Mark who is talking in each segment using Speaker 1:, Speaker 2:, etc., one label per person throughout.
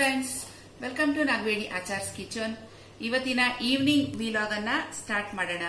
Speaker 1: friends welcome to Nagaveni Achar's kitchen ಇವತ್ತಿನ evening vlog ಅನ್ನ start ಮಾಡೋಣ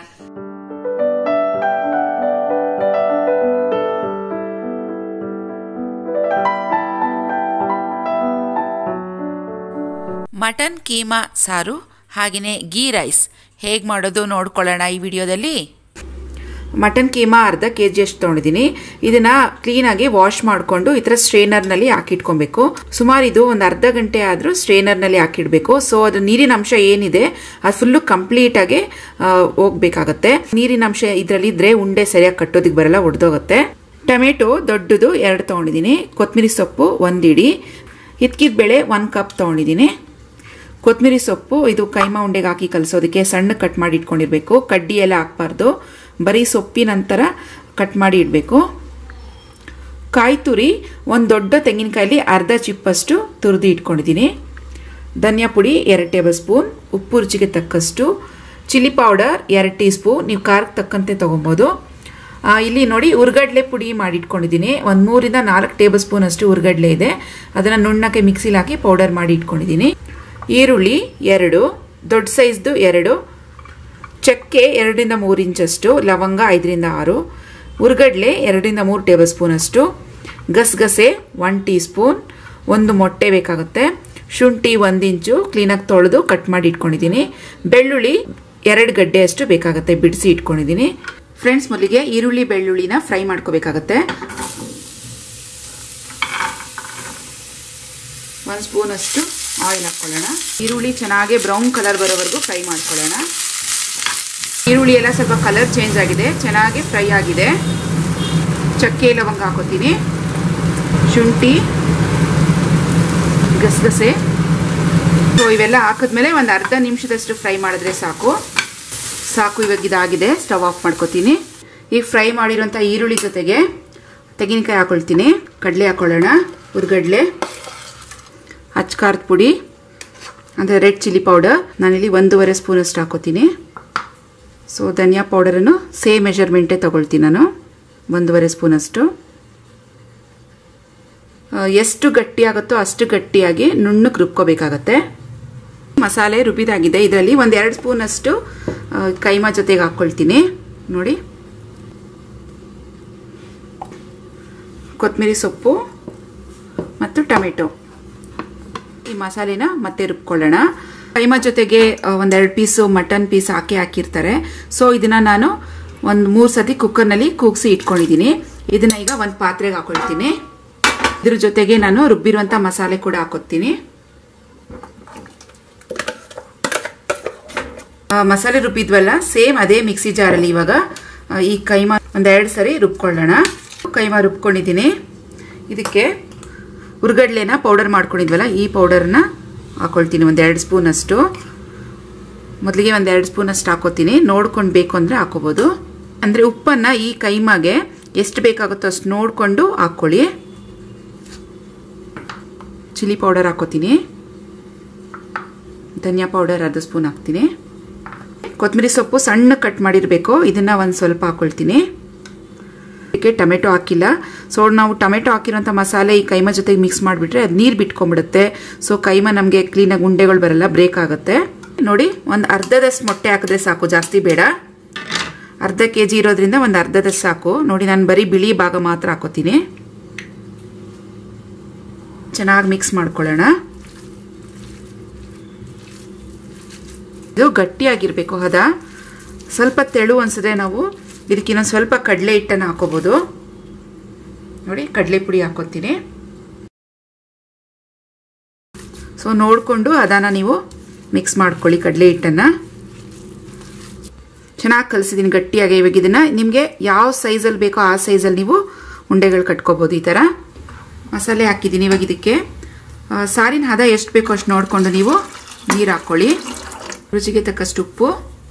Speaker 1: ಮಟನ್ ಕೀಮಾ ಸಾರು ಹಾಗೆಯೇ ಗೀ ರೈಸ್ ಹೇಗೆ ಮಾಡೋದು ನೋಡ್ಕೊಳ್ಳೋಣ ಈ ವಿಡಿಯೋದಲ್ಲಿ
Speaker 2: ಮಟನ್ ಕೀಮಾ ಅರ್ಧ ಕೆ ಜಿ ಅಷ್ಟು ತೊಗೊಂಡಿದ್ದೀನಿ ಇದನ್ನ ಕ್ಲೀನಾಗಿ ವಾಶ್ ಮಾಡಿಕೊಂಡು ಈ ಥರ ಸ್ಟ್ರೇನರ್ನಲ್ಲಿ ಹಾಕಿಟ್ಕೊಬೇಕು ಸುಮಾರು ಇದು ಒಂದು ಅರ್ಧ ಗಂಟೆ ಆದರೂ ಸ್ಟ್ರೇನರ್ನಲ್ಲಿ ಹಾಕಿಡಬೇಕು ಸೊ ಅದು ನೀರಿನ ಅಂಶ ಏನಿದೆ ಅದು ಫುಲ್ಲು ಕಂಪ್ಲೀಟಾಗಿ ಹೋಗ್ಬೇಕಾಗತ್ತೆ ನೀರಿನ ಅಂಶ ಇದರಲ್ಲಿ ಇದ್ರೆ ಉಂಡೆ ಸರಿಯಾಗಿ ಕಟ್ಟೋದಕ್ಕೆ ಬರಲ್ಲ ಒಡೆದೋಗುತ್ತೆ ಟೊಮೆಟೊ ದೊಡ್ಡದು ಎರಡು ತೊಗೊಂಡಿದ್ದೀನಿ ಕೊತ್ತಂಬರಿ ಸೊಪ್ಪು ಒಂದು ಇಡಿ ಇದ್ಕಿದ ಬೇಳೆ ಒಂದು ಕಪ್ ತೊಗೊಂಡಿದ್ದೀನಿ ಕೊತ್ತಂಬರಿ ಸೊಪ್ಪು ಇದು ಕೈಮಾ ಉಂಡೆಗೆ ಹಾಕಿ ಕಲಿಸೋದಕ್ಕೆ ಸಣ್ಣ ಕಟ್ ಮಾಡಿ ಇಟ್ಕೊಂಡಿರ್ಬೇಕು ಕಡ್ಡಿ ಎಲ್ಲ ಹಾಕ್ಬಾರ್ದು ಬರೀ ಸೊಪ್ಪಿನ ನಂತರ ಕಟ್ ಮಾಡಿ ಇಡಬೇಕು ಕಾಯಿ ತುರಿ ಒಂದು ದೊಡ್ಡ ತೆಂಗಿನಕಾಯಲ್ಲಿ ಅರ್ಧ ಚಿಪ್ಪಷ್ಟು ತುರಿದು ಇಟ್ಕೊಂಡಿದ್ದೀನಿ ಧನಿಯಾ ಪುಡಿ ಎರಡು ಟೇಬಲ್ ಸ್ಪೂನ್ ಉಪ್ಪು ರುಚಿಗೆ ತಕ್ಕಷ್ಟು ಚಿಲ್ಲಿ ಪೌಡರ್ ಎರಡು ಟೀ ಸ್ಪೂನ್ ನೀವು ಖಾರಕ್ಕೆ ತಕ್ಕಂತೆ ತೊಗೊಬೋದು ಇಲ್ಲಿ ನೋಡಿ ಉರ್ಗಡ್ಲೆ ಪುಡಿ ಮಾಡಿಟ್ಕೊಂಡಿದ್ದೀನಿ ಒಂದು ಮೂರಿಂದ ನಾಲ್ಕು ಟೇಬಲ್ ಸ್ಪೂನ್ ಅಷ್ಟು ಉರ್ಗಡ್ಲೆ ಇದೆ ಅದನ್ನು ನುಣ್ಣಕ್ಕೆ ಮಿಕ್ಸಿಲಿ ಹಾಕಿ ಪೌಡರ್ ಮಾಡಿ ಇಟ್ಕೊಂಡಿದ್ದೀನಿ ಈರುಳ್ಳಿ ಎರಡು ದೊಡ್ಡ ಸೈಜ್ದು ಎರಡು ಚಕ್ಕೆ ಎರಡರಿಂದ ಮೂರು ಇಂಚಷ್ಟು ಲವಂಗ ಐದರಿಂದ ಆರು ಉರ್ಗಡ್ಲೆ ಎರಡರಿಂದ ಮೂರು ಟೇಬಲ್ ಸ್ಪೂನಷ್ಟು ಗಸಗಸೆ ಒನ್ ಟೀ ಸ್ಪೂನ್ ಒಂದು ಮೊಟ್ಟೆ ಬೇಕಾಗುತ್ತೆ ಶುಂಠಿ ಒಂದು ಇಂಚು ಕ್ಲೀನಾಗಿ ತೊಳೆದು ಕಟ್ ಮಾಡಿ ಇಟ್ಕೊಂಡಿದ್ದೀನಿ ಬೆಳ್ಳುಳ್ಳಿ ಎರಡು ಗಡ್ಡೆ ಅಷ್ಟು ಬೇಕಾಗುತ್ತೆ ಬಿಡಿಸಿ ಇಟ್ಕೊಂಡಿದ್ದೀನಿ ಫ್ರೆಂಡ್ಸ್ ಮೊದಲಿಗೆ ಈರುಳ್ಳಿ ಬೆಳ್ಳುಳ್ಳಿನ ಫ್ರೈ ಮಾಡ್ಕೋಬೇಕಾಗತ್ತೆ ಒಂದು ಸ್ಪೂನಷ್ಟು ಆಯಿಲ್ ಹಾಕ್ಕೊಳ್ಳೋಣ ಈರುಳ್ಳಿ ಚೆನ್ನಾಗಿ ಬ್ರೌನ್ ಕಲರ್ ಬರೋವರೆಗೂ ಫ್ರೈ ಮಾಡ್ಕೊಳ್ಳೋಣ ಈರುಳ್ಳಿ ಎಲ್ಲ ಸ್ವಲ್ಪ ಕಲರ್ ಚೇಂಜ್ ಆಗಿದೆ ಚೆನ್ನಾಗಿ ಫ್ರೈ ಆಗಿದೆ ಚಕ್ಕೆ ಲವಂಗ ಹಾಕೋತೀನಿ ಶುಂಠಿ ಗಸಗಸೆ ಸೊ ಇವೆಲ್ಲ ಹಾಕಿದ್ಮೇಲೆ ಒಂದು ಅರ್ಧ ನಿಮಿಷದಷ್ಟು ಫ್ರೈ ಮಾಡಿದ್ರೆ ಸಾಕು ಸಾಕು ಇವಾಗ ಇದಾಗಿದೆ ಸ್ಟವ್ ಆಫ್ ಮಾಡ್ಕೋತೀನಿ ಈಗ ಫ್ರೈ ಮಾಡಿರೋಂಥ ಈರುಳ್ಳಿ ಜೊತೆಗೆ ತೆಂಗಿನಕಾಯಿ ಹಾಕೊಳ್ತೀನಿ ಕಡಲೆ ಹಾಕೊಳ್ಳೋಣ ಹುರ್ಗಡ್ಲೆ ಖಾರದ ಪುಡಿ ಅಂದರೆ ರೆಡ್ ಚಿಲ್ಲಿ ಪೌಡರ್ ನಾನಿಲ್ಲಿ ಒಂದೂವರೆ ಸ್ಪೂನಷ್ಟು ಹಾಕೋತೀನಿ ಸೊ ಧನಿಯಾ ಪೌಡರನ್ನು ಸೇಮ್ ಮೆಜರ್ಮೆಂಟೇ ತೊಗೊಳ್ತೀನಿ ನಾನು ಒಂದೂವರೆ ಸ್ಪೂನಷ್ಟು ಎಷ್ಟು ಗಟ್ಟಿಯಾಗುತ್ತೋ ಅಷ್ಟು ಗಟ್ಟಿಯಾಗಿ ನುಣ್ಣಕ್ಕೆ ರುಬ್ಕೋಬೇಕಾಗತ್ತೆ ಮಸಾಲೆ ರುಬ್ಬಿದಾಗಿದೆ ಇದರಲ್ಲಿ ಒಂದು ಎರಡು ಸ್ಪೂನಷ್ಟು ಕೈಮಾ ಜೊತೆಗೆ ಹಾಕ್ಕೊಳ್ತೀನಿ ನೋಡಿ ಕೊತ್ತಂಬರಿ ಸೊಪ್ಪು ಮತ್ತು ಟೊಮೆಟೊ ಈ ಮಸಾಲೆನ ಮತ್ತೆ ರುಬ್ಕೊಳ್ಳೋಣ ಕೈಮಾ ಜೊತೆಗೆ ಒಂದೆರಡು ಪೀಸು ಮಟನ್ ಪೀಸ್ ಹಾಕಿ ಹಾಕಿರ್ತಾರೆ ಸೊ ಇದನ್ನ ನಾನು ಒಂದು ಮೂರು ಸತಿ ಕುಕ್ಕರ್ನಲ್ಲಿ ಕೂಗಿಸಿ ಇಟ್ಕೊಂಡಿದ್ದೀನಿ ಇದನ್ನ ಈಗ ಒಂದು ಪಾತ್ರೆಗೆ ಹಾಕೊಳ್ತೀನಿ ಇದ್ರ ಜೊತೆಗೆ ನಾನು ರುಬ್ಬಿರುವಂಥ ಮಸಾಲೆ ಕೂಡ ಹಾಕೋತೀನಿ ಮಸಾಲೆ ರುಬ್ಬಿದ್ವಲ್ಲ ಸೇಮ್ ಅದೇ ಮಿಕ್ಸಿ ಜಾರಲ್ಲಿ ಇವಾಗ ಈ ಕೈಮಾ ಒಂದೆರಡು ಸರಿ ರುಬ್ಕೊಳ್ಳೋಣ ಕೈಮಾ ರುಬ್ಕೊಂಡಿದ್ದೀನಿ ಇದಕ್ಕೆ ಉರ್ಗಡ್ಲೆನ ಪೌಡರ್ ಮಾಡ್ಕೊಂಡಿದ್ವಲ್ಲ ಈ ಪೌಡರ್ನ ಹಾಕೊಳ್ತೀನಿ ಒಂದೆರಡು ಸ್ಪೂನ್ ಅಷ್ಟು ಮೊದಲಿಗೆ ಒಂದೆರಡು ಸ್ಪೂನ್ ಅಷ್ಟು ಹಾಕೋತೀನಿ ನೋಡ್ಕೊಂಡು ಬೇಕು ಅಂದರೆ ಹಾಕೋಬೋದು ಅಂದರೆ ಉಪ್ಪನ್ನು ಈ ಕೈಮಾಗೆ ಎಷ್ಟು ಬೇಕಾಗುತ್ತೋ ಅಷ್ಟು ನೋಡಿಕೊಂಡು ಹಾಕ್ಕೊಳ್ಳಿ ಚಿಲ್ಲಿ ಪೌಡರ್ ಹಾಕೋತೀನಿ ಧನಿಯಾ ಪೌಡರ್ ಅರ್ಧ ಸ್ಪೂನ್ ಹಾಕ್ತೀನಿ ಕೊತ್ತಂಬರಿ ಸೊಪ್ಪು ಸಣ್ಣ ಕಟ್ ಮಾಡಿರಬೇಕು ಇದನ್ನು ಒಂದು ಸ್ವಲ್ಪ ಹಾಕ್ಕೊಳ್ತೀನಿ ಇದಕ್ಕೆ ಟೊಮೆಟೊ ಹಾಕಿಲ್ಲ ಸೊ ನಾವು ಟೊಮೆಟೊ ಹಾಕಿರೋಂಥ ಮಸಾಲೆ ಈ ಕೈಮಾ ಜೊತೆಗೆ ಮಿಕ್ಸ್ ಮಾಡಿಬಿಟ್ರೆ ಅದು ನೀರು ಬಿಟ್ಕೊಂಡ್ಬಿಡುತ್ತೆ ಸೊ ಕೈಮಾ ನಮಗೆ ಕ್ಲೀನಾಗಿ ಉಂಡೆಗಳು ಬರಲ್ಲ ಬ್ರೇಕ್ ಆಗುತ್ತೆ ನೋಡಿ ಒಂದು ಅರ್ಧದಷ್ಟು ಮೊಟ್ಟೆ ಹಾಕಿದ್ರೆ ಸಾಕು ಜಾಸ್ತಿ ಬೇಡ ಅರ್ಧ ಕೆ ಜಿ ಇರೋದ್ರಿಂದ ಒಂದು ಅರ್ಧದಷ್ಟು ಸಾಕು ನೋಡಿ ನಾನು ಬರೀ ಬಿಳಿ ಭಾಗ ಮಾತ್ರ ಹಾಕೋತೀನಿ ಚೆನ್ನಾಗಿ ಮಿಕ್ಸ್ ಮಾಡ್ಕೊಳ್ಳೋಣ ಇದು ಗಟ್ಟಿಯಾಗಿರ್ಬೇಕು ಹದ ಸ್ವಲ್ಪ ತೆಳು ಅನ್ಸಿದ್ರೆ ನಾವು ಇದಕ್ಕೆ ಇನ್ನೊಂದು ಸ್ವಲ್ಪ ಕಡಲೆ ಹಿಟ್ಟನ್ನು ಹಾಕೋಬೋದು ನೋಡಿ ಕಡಲೆ ಪುಡಿ ಹಾಕೋತೀನಿ ಸೊ ನೋಡಿಕೊಂಡು ಅದನ್ನು ನೀವು ಮಿಕ್ಸ್ ಮಾಡ್ಕೊಳ್ಳಿ ಕಡಲೆ ಹಿಟ್ಟನ್ನು ಚೆನ್ನಾಗಿ ಕಲಿಸಿದ್ದೀನಿ ಗಟ್ಟಿಯಾಗಿ ಇವಾಗ ಇದನ್ನು ನಿಮಗೆ ಯಾವ ಸೈಜಲ್ಲಿ ಬೇಕೋ ಆ ಸೈಜಲ್ಲಿ ನೀವು ಉಂಡೆಗಳು ಕಟ್ಕೋಬೋದು ಈ ಥರ ಮಸಾಲೆ ಹಾಕಿದ್ದೀನಿ ಇವಾಗ ಇದಕ್ಕೆ ಸಾರಿನ ಹದ ಎಷ್ಟು ಬೇಕೋ ಅಷ್ಟು ನೋಡಿಕೊಂಡು ನೀವು ನೀರು ಹಾಕ್ಕೊಳ್ಳಿ ರುಚಿಗೆ ತಕ್ಕಷ್ಟು ಉಪ್ಪು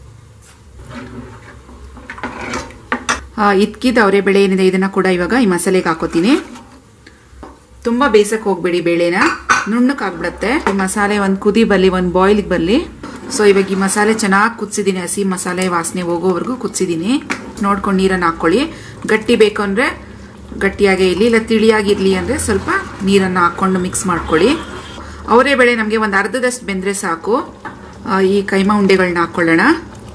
Speaker 2: ಇದ್ಕಿದ ಅವರೆ ಬೇಳೆ ಏನಿದೆ ಇದನ್ನ ಕೂಡ ಇವಾಗ ಈ ಮಸಾಲೆಗೆ ಹಾಕೋತೀನಿ ತುಂಬ ಬೇಯಿಸಕ್ಕೆ ಹೋಗ್ಬೇಡಿ ಬೇಳೆನ ನುಣ್ಣಕ್ಕೆ ಆಗ್ಬಿಡತ್ತೆ ಈ ಮಸಾಲೆ ಒಂದು ಕುದಿ ಬರಲಿ ಒಂದು ಬಾಯ್ಲಿಗೆ ಬರಲಿ ಸೊ ಇವಾಗ ಈ ಮಸಾಲೆ ಚೆನ್ನಾಗಿ ಕುದಿಸಿದ್ದೀನಿ ಹಸಿ ಮಸಾಲೆ ವಾಸನೆ ಹೋಗೋವರೆಗೂ ಕುದಿಸಿದ್ದೀನಿ ನೋಡ್ಕೊಂಡು ನೀರನ್ನು ಹಾಕ್ಕೊಳ್ಳಿ ಗಟ್ಟಿ ಬೇಕು ಅಂದರೆ ಗಟ್ಟಿಯಾಗೇ ಇರಲಿ ಇಲ್ಲ ತಿಳಿಯಾಗಿರಲಿ ಅಂದರೆ ಸ್ವಲ್ಪ ನೀರನ್ನು ಹಾಕ್ಕೊಂಡು ಮಿಕ್ಸ್ ಮಾಡ್ಕೊಳ್ಳಿ ಅವರೇ ಬೇಳೆ ನಮಗೆ ಒಂದು ಅರ್ಧದಷ್ಟು ಬೆಂದರೆ ಸಾಕು ಆ, ಈ ಕೈಮಾ ಉಂಡೆಗಳನ್ನ ಹಾಕ್ಕೊಳ್ಳೋಣ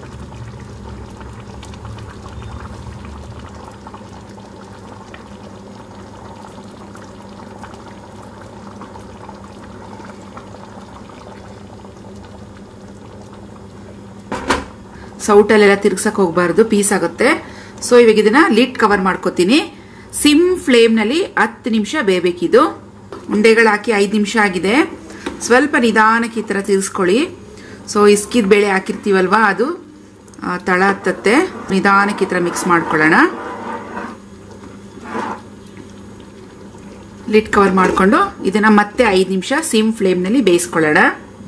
Speaker 2: ಸೌಟಲ್ಲೆಲ್ಲ ತಿರ್ಗ್ಸಕ್ ಹೋಗ್ಬಾರ್ದು ಪೀಸ್ ಆಗುತ್ತೆ ಸೊ ಇವಾಗ ಇದನ್ನ ಲಿಟ್ ಕವರ್ ಮಾಡ್ಕೋತೀನಿ ಸಿಮ್ ಫ್ಲೇಮ್ನಲ್ಲಿ ಹತ್ತು ನಿಮಿಷ ಬೇಯಬೇಕಿದು ಉಂಡೆಗಳು ಹಾಕಿ ಐದು ನಿಮಿಷ ಆಗಿದೆ ಸ್ವಲ್ಪ ನಿಧಾನಕ್ಕೆ ಈ ಥರ ತಿರ್ಸ್ಕೊಳ್ಳಿ ಸೊ ಇಸ್ಕಿದ ಬೇಳೆ ಹಾಕಿರ್ತೀವಲ್ವಾ ಅದು ಆ, ತಳ ಹತ್ತತ್ತೆ ನಿಧಾನಕ್ಕೆ ಈ ಥರ ಮಿಕ್ಸ್ ಮಾಡ್ಕೊಳ್ಳೋಣ ಲಿಟ್ ಕವರ್ ಮಾಡಿಕೊಂಡು ಇದನ್ನ ಮತ್ತೆ ಐದು ನಿಮಿಷ ಸಿಮ್ ಫ್ಲೇಮ್ನಲ್ಲಿ ಬೇಯಿಸ್ಕೊಳ್ಳೋಣ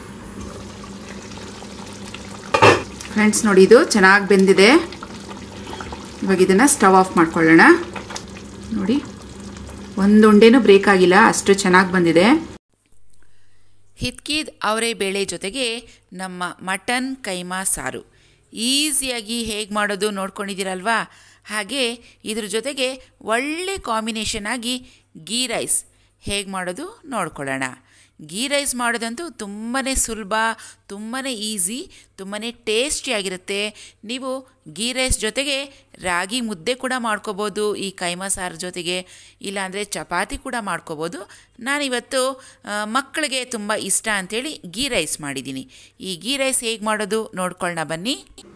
Speaker 2: ಫ್ರೆಂಡ್ಸ್ ನೋಡಿ ಇದು ಚೆನ್ನಾಗಿ ಬೆಂದಿದೆ ಇವಾಗ ಇದನ್ನು ಸ್ಟವ್ ಆಫ್ ಮಾಡ್ಕೊಳ್ಳೋಣ ನೋಡಿ ಒಂದು ಉಂಡೆನೂ ಬ್ರೇಕ್ ಆಗಿಲ್ಲ ಅಷ್ಟು ಚೆನ್ನಾಗಿ ಬಂದಿದೆ
Speaker 1: ಹಿತ್ಕಿದ್ ಅವರೇ ಬೇಳೆ ಜೊತೆಗೆ ನಮ್ಮ ಮಟನ್ ಕೈಮಾ ಸಾರು ಈಸಿಯಾಗಿ ಹೇಗೆ ಮಾಡೋದು ನೋಡ್ಕೊಂಡಿದ್ದೀರಲ್ವಾ ಹಾಗೆ ಇದ್ರ ಜೊತೆಗೆ ಒಳ್ಳೆ ಕಾಂಬಿನೇಷನ್ ಆಗಿ ಗೀ ರೈಸ್ ಹೇಗೆ ಮಾಡೋದು ನೋಡ್ಕೊಳ್ಳೋಣ ಗೀ ರೈಸ್ ಮಾಡೋದಂತೂ ತುಂಬಾ ಸುಲಭ ತುಂಬಾ ಈಸಿ ತುಂಬಾ ಟೇಸ್ಟಿಯಾಗಿರುತ್ತೆ ನೀವು ಗೀ ರೈಸ್ ಜೊತೆಗೆ ರಾಗಿ ಮುದ್ದೆ ಕೂಡ ಮಾಡ್ಕೋಬೋದು ಈ ಕೈಮಾ ಸಾರು ಜೊತೆಗೆ ಇಲ್ಲಾಂದರೆ ಚಪಾತಿ ಕೂಡ ಮಾಡ್ಕೋಬೋದು ನಾನಿವತ್ತು ಆ, ಮಕ್ಕಳಿಗೆ ತುಂಬ ಇಷ್ಟ ಅಂಥೇಳಿ ಗೀ ರೈಸ್ ಮಾಡಿದ್ದೀನಿ ಈ ಗೀ ರೈಸ್ ಹೇಗೆ ಮಾಡೋದು ನೋಡ್ಕೊಳ್ಳೋಣ ಬನ್ನಿ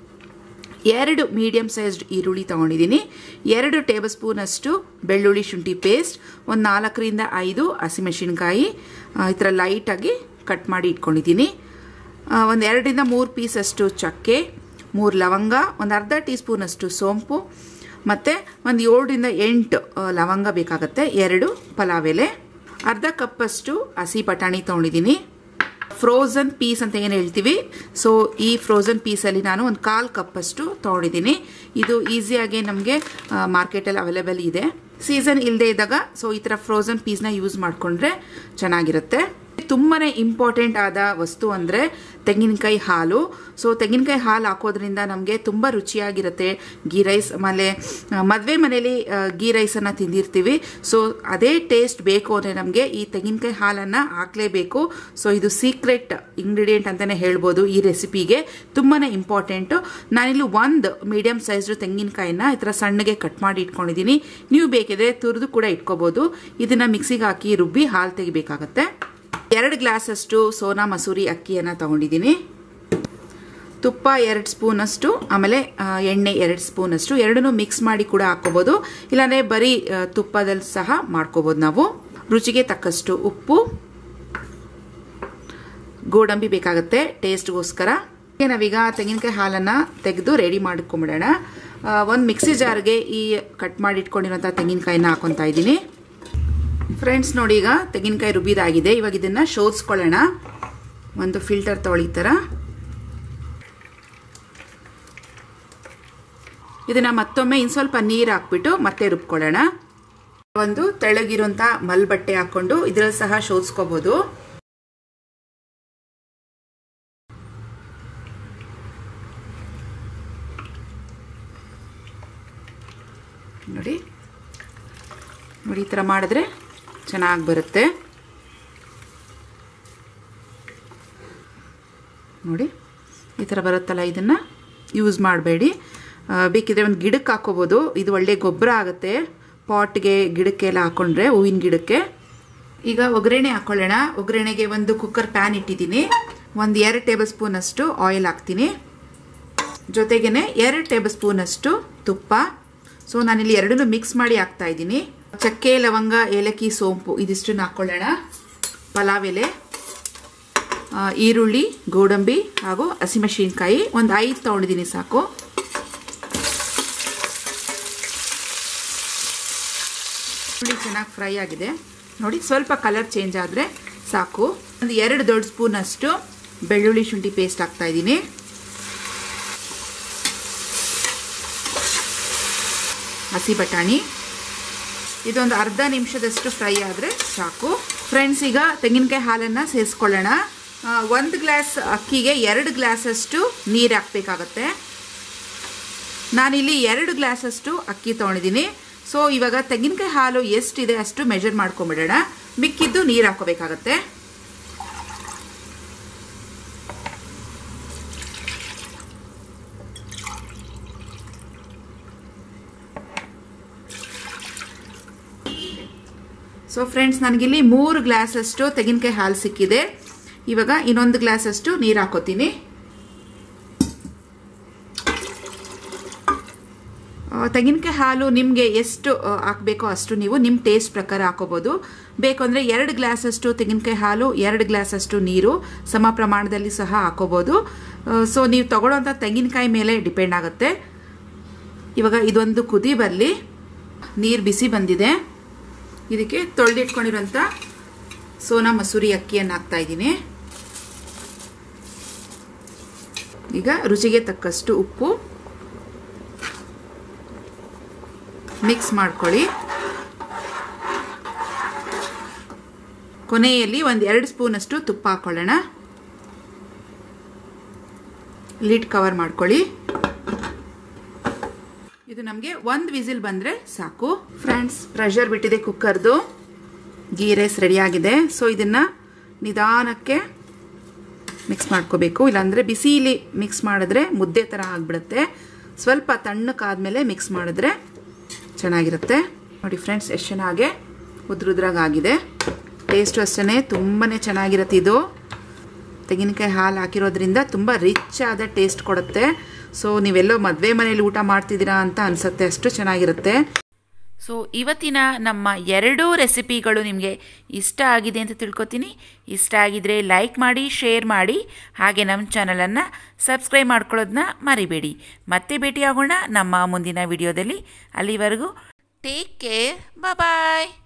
Speaker 2: ಎರಡು ಮೀಡಿಯಮ್ ಸೈಜ್ಡ್ ಈರುಳ್ಳಿ ತೊಗೊಂಡಿದ್ದೀನಿ ಎರಡು ಟೇಬಲ್ ಸ್ಪೂನ್ ಅಷ್ಟು ಬೆಳ್ಳುಳ್ಳಿ ಶುಂಠಿ ಪೇಸ್ಟ್ ಒಂದು ನಾಲ್ಕರಿಂದ ಐದು ಹಸಿಮೆಣಸಿನ್ಕಾಯಿ ಆ, ಈ ಥರ ಲೈಟಾಗಿ ಕಟ್ ಮಾಡಿ ಇಟ್ಕೊಂಡಿದ್ದೀನಿ ಒಂದು ಎರಡರಿಂದ ಮೂರು ಪೀಸ್ ಅಷ್ಟು ಚಕ್ಕೆ ಮೂರು ಲವಂಗ ಒಂದು ಅರ್ಧ ಟೀ ಸ್ಪೂನ್ ಅಷ್ಟು ಸೋಂಪು ಮತ್ತು ಒಂದು ಏಳರಿಂದ ಎಂಟು ಆ, ಲವಂಗ ಬೇಕಾಗುತ್ತೆ ಎರಡು ಪಲಾವ್ ಎಲೆ ಅರ್ಧ ಕಪ್ಪಷ್ಟು ಹಸಿ ಬಟಾಣಿ ತೊಗೊಂಡಿದ್ದೀನಿ ಫ್ರೋಝನ್ ಪೀಸ್ ಅಂತ ಏನು ಹೇಳ್ತೀವಿ ಸೊ ಈ ಫ್ರೋಝನ್ ಪೀಸಲ್ಲಿ ನಾನು ಒಂದು ಕಾಲು ಕಪ್ಪಷ್ಟು ತೊಗೊಂಡಿದ್ದೀನಿ ಇದು ಈಸಿಯಾಗಿ ನಮಗೆ ಮಾರ್ಕೆಟಲ್ಲಿ ಅವೈಲೇಬಲ್ ಇದೆ ಸೀಸನ್ ಇಲ್ಲದೆ ಇದ್ದಾಗ ಸೊ ಈ ಥರ ಫ್ರೋಝನ್ ಪೀಸ್ನ ಯೂಸ್ ಮಾಡಿಕೊಂಡ್ರೆ ಚೆನ್ನಾಗಿರುತ್ತೆ ತುಂಬಾ ಇಂಪಾರ್ಟೆಂಟ್ ಆದ ವಸ್ತು ಅಂದರೆ ತೆಂಗಿನಕಾಯಿ ಹಾಲು ಸೊ ತೆಂಗಿನಕಾಯಿ ಹಾಲು ಹಾಕೋದ್ರಿಂದ ನಮಗೆ ತುಂಬ ರುಚಿಯಾಗಿರುತ್ತೆ ಗೀ ರೈಸ್ ಆಮೇಲೆ ಮದುವೆ ಮನೇಲಿ ಆ, ಗೀ ರೈಸನ್ನು ತಿಂದಿರ್ತೀವಿ ಸೊ ಅದೇ ಟೇಸ್ಟ್ ಬೇಕು ಅಂದರೆ ನಮಗೆ ಈ ತೆಂಗಿನಕಾಯಿ ಹಾಲನ್ನು ಹಾಕಲೇಬೇಕು ಸೊ ಇದು ಸೀಕ್ರೆಟ್ ಇಂಗ್ರೀಡಿಯೆಂಟ್ ಅಂತಲೇ ಹೇಳ್ಬೋದು ಈ ರೆಸಿಪಿಗೆ ತುಂಬಾ ಇಂಪಾರ್ಟೆಂಟು ನಾನಿಲ್ಲಿ ಒಂದು ಮೀಡಿಯಮ್ ಸೈಜ್ ತೆಂಗಿನಕಾಯಿನ ಈ ಥರ ಸಣ್ಣಗೆ ಕಟ್ ಮಾಡಿ ಇಟ್ಕೊಂಡಿದ್ದೀನಿ ನೀವು ಬೇಕಿದ್ರೆ ತುರಿದು ಕೂಡ ಇಟ್ಕೋಬೋದು ಇದನ್ನು ಮಿಕ್ಸಿಗೆ ಹಾಕಿ ರುಬ್ಬಿ ಹಾಲು ತೆಗಿಬೇಕಾಗತ್ತೆ ಎರಡು ಗ್ಲಾಸಷ್ಟು ಸೋನಾ ಮಸೂರಿ ಅಕ್ಕಿಯನ್ನು ತಗೊಂಡಿದ್ದೀನಿ ತುಪ್ಪ ಎರಡು ಸ್ಪೂನಷ್ಟು ಆಮೇಲೆ ಆ, ಎಣ್ಣೆ ಎರಡು ಸ್ಪೂನಷ್ಟು ಎರಡನ್ನೂ ಮಿಕ್ಸ್ ಮಾಡಿ ಕೂಡ ಹಾಕೋಬೋದು ಇಲ್ಲಾಂದರೆ ಬರೀ ಆ, ತುಪ್ಪದಲ್ಲಿ ಸಹ ಮಾಡ್ಕೋಬೋದು ನಾವು ರುಚಿಗೆ ತಕ್ಕಷ್ಟು ಉಪ್ಪು ಗೋಡಂಬಿ ಬೇಕಾಗುತ್ತೆ ಟೇಸ್ಟ್ಗೋಸ್ಕರ ಈಗ ನಾವೀಗ ತೆಂಗಿನಕಾಯಿ ಹಾಲನ್ನು ತೆಗೆದು ರೆಡಿ ಮಾಡ್ಕೊಂಬಿಡೋಣ ಒಂದು ಮಿಕ್ಸಿ ಜಾರ್ಗೆ ಈ ಕಟ್ ಮಾಡಿ ಇಟ್ಕೊಂಡಿರೋಂಥ ತೆಂಗಿನಕಾಯಿನ ಹಾಕೊತಾ ಇದ್ದೀನಿ ಫ್ರೆಂಡ್ಸ್ ನೋಡಿ ಈಗ ತೆಂಗಿನಕಾಯಿ ರುಬ್ಬಿದಾಗಿದೆ ಇವಾಗ ಇದನ್ನ ಶೋಧಿಸ್ಕೊಳ್ಳೋಣ ಒಂದು ಫಿಲ್ಟರ್ ತೊಗೊಳ್ಳಿ ಈ ಥರ ಇದನ್ನ ಮತ್ತೊಮ್ಮೆ ಇನ್ನು ಸ್ವಲ್ಪ ನೀರು ಹಾಕ್ಬಿಟ್ಟು ಮತ್ತೆ ರುಬ್ಕೊಳ್ಳೋಣ ಒಂದು ತೆಳಗಿರುವಂತ ಮಲ್ ಬಟ್ಟೆ ಹಾಕೊಂಡು ಇದ್ರಲ್ಲಿ ಸಹ ಶೋಧಿಸ್ಕೋಬಹುದು ನೋಡಿ ನೋಡಿ ಈ ಥರ ಮಾಡಿದ್ರೆ ಚೆನ್ನಾಗಿ ಬರುತ್ತೆ ನೋಡಿ ಈ ಥರ ಬರುತ್ತಲ್ಲ ಇದನ್ನು ಯೂಸ್ ಮಾಡಬೇಡಿ ಬೇಕಿದ್ರೆ ಒಂದು ಗಿಡಕ್ಕೆ ಹಾಕೋಬೋದು ಇದು ಒಳ್ಳೆ ಗೊಬ್ಬರ ಆಗುತ್ತೆ ಪಾಟ್ಗೆ ಗಿಡಕ್ಕೆಲ್ಲ ಹಾಕೊಂಡ್ರೆ ಹೂವಿನ ಗಿಡಕ್ಕೆ ಈಗ ಒಗ್ಗರಣೆ ಹಾಕೊಳ್ಳೋಣ ಒಗ್ಗರಣೆಗೆ ಒಂದು ಕುಕ್ಕರ್ ಪ್ಯಾನ್ ಇಟ್ಟಿದ್ದೀನಿ ಒಂದು ಎರಡು ಟೇಬಲ್ ಸ್ಪೂನ್ ಅಷ್ಟು ಆಯಿಲ್ ಹಾಕ್ತೀನಿ ಜೊತೆಗೇನೆ ಎರಡು ಟೇಬಲ್ ಸ್ಪೂನ್ ಅಷ್ಟು ತುಪ್ಪ ಸೊ ನಾನಿಲ್ಲಿ ಎರಡನ್ನೂ ಮಿಕ್ಸ್ ಮಾಡಿ ಹಾಕ್ತಾ ಇದ್ದೀನಿ ಚಕ್ಕೆ ಲವಂಗ ಏಲಕ್ಕಿ ಸೋಂಪು ಇದಿಷ್ಟನ್ನು ಹಾಕ್ಕೊಳ್ಳೋಣ ಪಲಾವ್ ಎಲೆ ಆ, ಈರುಳ್ಳಿ ಗೋಡಂಬಿ ಹಾಗೂ ಹಸಿಮೆಣಸಿನ್ಕಾಯಿ ಒಂದು ಐದು ತೊಗೊಂಡಿದ್ದೀನಿ ಸಾಕು ಈರುಳ್ಳಿ ಚೆನ್ನಾಗಿ ಫ್ರೈ ಆಗಿದೆ ನೋಡಿ ಸ್ವಲ್ಪ ಕಲರ್ ಚೇಂಜ್ ಆದರೆ ಸಾಕು ಒಂದು ಎರಡು ದೊಡ್ಡ ಸ್ಪೂನ್ ಅಷ್ಟು ಬೆಳ್ಳುಳ್ಳಿ ಶುಂಠಿ ಪೇಸ್ಟ್ ಹಾಕ್ತಾ ಇದ್ದೀನಿ ಹಸಿ ಬಟಾಣಿ ಇದೊಂದು ಅರ್ಧ ನಿಮಿಷದಷ್ಟು ಫ್ರೈ ಆದರೆ ಸಾಕು ಫ್ರೆಂಡ್ಸ್ ಈಗ ತೆಂಗಿನಕಾಯಿ ಹಾಲನ್ನು ಸೇರಿಸ್ಕೊಳ್ಳೋಣ ಒಂದು ಗ್ಲಾಸ್ ಅಕ್ಕಿಗೆ ಎರಡು ಗ್ಲಾಸಷ್ಟು ನೀರು ಹಾಕಬೇಕಾಗತ್ತೆ ನಾನಿಲ್ಲಿ ಎರಡು ಗ್ಲಾಸಷ್ಟು ಅಕ್ಕಿ ತೊಗೊಂಡಿದ್ದೀನಿ ಸೊ ಇವಾಗ ತೆಂಗಿನಕಾಯಿ ಹಾಲು ಎಷ್ಟಿದೆ ಅಷ್ಟು ಮೆಜರ್ ಮಾಡ್ಕೊಂಬಿಡೋಣ ಮಿಕ್ಕಿದ್ದು ನೀರು ಹಾಕೋಬೇಕಾಗತ್ತೆ ಸೊ ಫ್ರೆಂಡ್ಸ್ ನನಗಿಲ್ಲಿ ಮೂರು ಗ್ಲಾಸಷ್ಟು ತೆಂಗಿನಕಾಯಿ ಹಾಲು ಸಿಕ್ಕಿದೆ ಇವಾಗ ಇನ್ನೊಂದು ಗ್ಲಾಸಷ್ಟು ನೀರು ಹಾಕೋತೀನಿ ತೆಂಗಿನಕಾಯಿ ಹಾಲು ನಿಮಗೆ ಎಷ್ಟು ಹಾಕಬೇಕೋ ಅಷ್ಟು ನೀವು ನಿಮ್ಮ ಟೇಸ್ಟ್ ಪ್ರಕಾರ ಹಾಕೋಬೋದು ಬೇಕು ಅಂದರೆ ಎರಡು ಗ್ಲಾಸಷ್ಟು ತೆಂಗಿನಕಾಯಿ ಹಾಲು ಎರಡು ಗ್ಲಾಸಷ್ಟು ನೀರು ಸಮ ಪ್ರಮಾಣದಲ್ಲಿ ಸಹ ಹಾಕೋಬೋದು ಸೊ ನೀವು ತಗೊಳ್ಳೋಂಥ ತೆಂಗಿನಕಾಯಿ ಮೇಲೆ ಡಿಪೆಂಡ್ ಆಗುತ್ತೆ ಇವಾಗ ಇದೊಂದು ಕುದಿ ಬರಲಿ ನೀರು ಬಿಸಿ ಬಂದಿದೆ ಇದಕ್ಕೆ ತೊಳೆದಿಟ್ಕೊಂಡಿರೋಂಥ ಸೋನಾ ಮಸೂರಿ ಅಕ್ಕಿಯನ್ನು ಹಾಕ್ತಾ ಇದ್ದೀನಿ ಈಗ ರುಚಿಗೆ ತಕ್ಕಷ್ಟು ಉಪ್ಪು ಮಿಕ್ಸ್ ಮಾಡ್ಕೊಳ್ಳಿ ಕೊನೆಯಲ್ಲಿ ಒಂದು ಎರಡು ಸ್ಪೂನಷ್ಟು ತುಪ್ಪ ಹಾಕೊಳ್ಳೋಣ ಲಿಡ್ ಕವರ್ ಮಾಡ್ಕೊಳ್ಳಿ ಇದು ನಮಗೆ ಒಂದು ವಿಸಿಲ್ ಬಂದರೆ ಸಾಕು ಫ್ರೆಂಡ್ಸ್ ಪ್ರೆಷರ್ ಬಿಟ್ಟಿದೆ ಕುಕ್ಕರ್ದು ಗೀ ರೈಸ್ ರೆಡಿಯಾಗಿದೆ ಸೊ ಇದನ್ನು ನಿಧಾನಕ್ಕೆ ಮಿಕ್ಸ್ ಮಾಡ್ಕೋಬೇಕು ಇಲ್ಲಾಂದರೆ ಬಿಸಿಲಿ ಮಿಕ್ಸ್ ಮಾಡಿದ್ರೆ ಮುದ್ದೆ ಥರ ಆಗಿಬಿಡುತ್ತೆ ಸ್ವಲ್ಪ ತಣ್ಣಕ್ಕಾದ್ಮೇಲೆ ಮಿಕ್ಸ್ ಮಾಡಿದ್ರೆ ಚೆನ್ನಾಗಿರುತ್ತೆ ನೋಡಿ ಫ್ರೆಂಡ್ಸ್ ಎಷ್ಟು ಚೆನ್ನಾಗೆ ಉದ್ರುದ್ರಾಗಿದೆ ಟೇಸ್ಟು ಅಷ್ಟೇ ತುಂಬಾ ಚೆನ್ನಾಗಿರುತ್ತೆ ಇದು ತೆಂಗಿನಕಾಯಿ ಹಾಲು ಹಾಕಿರೋದ್ರಿಂದ ತುಂಬ ರಿಚ್ ಆದ ಟೇಸ್ಟ್ ಕೊಡುತ್ತೆ ಸೊ ನೀವೆಲ್ಲೋ ಮದುವೆ ಮನೇಲಿ ಊಟ ಮಾಡ್ತಿದ್ದೀರಾ ಅಂತ ಅನಿಸುತ್ತೆ ಅಷ್ಟು ಚೆನ್ನಾಗಿರುತ್ತೆ
Speaker 1: ಸೊ ಇವತ್ತಿನ ನಮ್ಮ ಎರಡೂ ರೆಸಿಪಿಗಳು ನಿಮಗೆ ಇಷ್ಟ ಆಗಿದೆ ಅಂತ ತಿಳ್ಕೊತೀನಿ ಇಷ್ಟ ಆಗಿದ್ರೆ ಲೈಕ್ ಮಾಡಿ ಶೇರ್ ಮಾಡಿ ಹಾಗೆ ನಮ್ಮ ಚಾನಲನ್ನು ಸಬ್ಸ್ಕ್ರೈಬ್ ಮಾಡ್ಕೊಳ್ಳೋದನ್ನ ಮರಿಬೇಡಿ ಮತ್ತೆ ಭೇಟಿಯಾಗೋಣ ನಮ್ಮ ಮುಂದಿನ ವಿಡಿಯೋದಲ್ಲಿ ಅಲ್ಲಿವರೆಗೂ ಟೇಕ್ ಕೇರ್ ಬಾಯ್